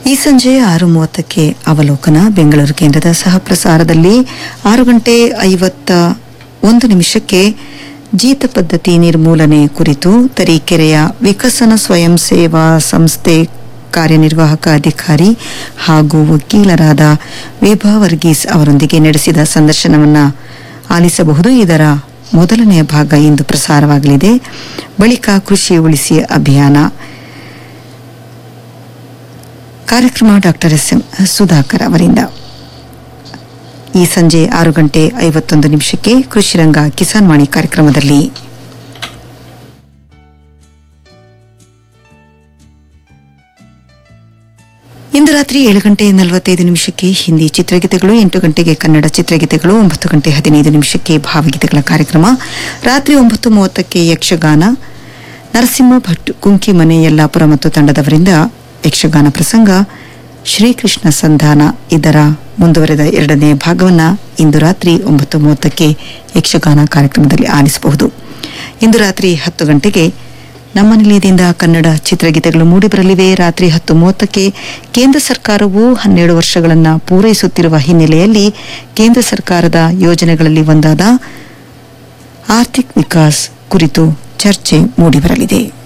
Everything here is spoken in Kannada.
ಈ ಸಂಜೆ ಆರು ಮೂವತ್ತಕ್ಕೆ ಅವಲೋಕನ ಬೆಂಗಳೂರು ಕೇಂದ್ರದ ಸಹ ಪ್ರಸಾರದಲ್ಲಿ ಆರು ಗಂಟೆ ಐವತ್ತ ಒಂದು ನಿಮಿಷಕ್ಕೆ ಜೀತ ಪದ್ಧತಿ ನಿರ್ಮೂಲನೆ ಕುರಿತು ತರೀಕೆರೆಯ ವಿಕಸನ ಸ್ವಯಂ ಸೇವಾ ಸಂಸ್ಥೆ ಕಾರ್ಯನಿರ್ವಾಹಕ ಅಧಿಕಾರಿ ಹಾಗೂ ವಕೀಲರಾದ ವಿಭಾ ವರ್ಗೀಸ್ ಅವರೊಂದಿಗೆ ನಡೆಸಿದ ಸಂದರ್ಶನವನ್ನ ಆಲಿಸಬಹುದು ಇದರ ಮೊದಲನೆಯ ಭಾಗ ಇಂದು ಪ್ರಸಾರವಾಗಲಿದೆ ಬಳಿಕ ಕೃಷಿ ಉಳಿಸಿ ಅಭಿಯಾನ ಕಾರ್ಯಕ್ರಮ ಡಾಕ್ಟರ್ ಎಸ್ ಎಂ ಸುಧಾಕರ್ ಅವರಿಂದ ಈ ಸಂಜೆ ಆರು ಗಂಟೆ ಐವತ್ತೊಂದು ನಿಮಿಷಕ್ಕೆ ಕೃಷಿರಂಗ ಕಿಸಾನ್ ವಾಣಿ ಕಾರ್ಯಕ್ರಮದಲ್ಲಿ ಇಂದು ರಾತ್ರಿ ಏಳು ಗಂಟೆ ನಲವತ್ತೈದು ನಿಮಿಷಕ್ಕೆ ಹಿಂದಿ ಚಿತ್ರಗೀತೆಗಳು ಎಂಟು ಗಂಟೆಗೆ ಕನ್ನಡ ಚಿತ್ರಗೀತೆಗಳು ಒಂಬತ್ತು ಗಂಟೆ ಹದಿನೈದು ನಿಮಿಷಕ್ಕೆ ಭಾವಗೀತೆಗಳ ಕಾರ್ಯಕ್ರಮ ರಾತ್ರಿ ಒಂಬತ್ತು ಮೂವತ್ತಕ್ಕೆ ಯಕ್ಷಗಾನ ನರಸಿಂಹ ಭಟ್ ಕುಂಕಿಮನೆ ಯಲ್ಲಾಪುರ ಮತ್ತು ತಂಡದವರಿಂದ ಯಕ್ಷಗಾನ ಪ್ರಸಂಗ ಶ್ರೀಕೃಷ್ಣ ಸಂಧಾನ ಇದರ ಮುಂದುವರೆದ ಎರಡನೇ ಭಾಗವನ್ನ ಇಂದು ರಾತ್ರಿ ಒಂಬತ್ತು ಮೂವತ್ತಕ್ಕೆ ಯಕ್ಷಗಾನ ಕಾರ್ಯಕ್ರಮದಲ್ಲಿ ಆಲಿಸಬಹುದು ಇಂದು ರಾತ್ರಿ ಹತ್ತು ಗಂಟೆಗೆ ನಮ್ಮ ನಿಲಯದಿಂದ ಕನ್ನಡ ಚಿತ್ರಗೀತೆಗಳು ಮೂಡಿಬರಲಿವೆ ರಾತ್ರಿ ಹತ್ತು ಮೂವತ್ತಕ್ಕೆ ಕೇಂದ್ರ ಸರ್ಕಾರವು ಹನ್ನೆರಡು ವರ್ಷಗಳನ್ನು ಪೂರೈಸುತ್ತಿರುವ ಹಿನ್ನೆಲೆಯಲ್ಲಿ ಕೇಂದ್ರ ಸರ್ಕಾರದ ಯೋಜನೆಗಳಲ್ಲಿ ಒಂದಾದ ಆರ್ಥಿಕ್ ವಿಕಾಸ್ ಕುರಿತು ಚರ್ಚೆ ಮೂಡಿಬರಲಿದೆ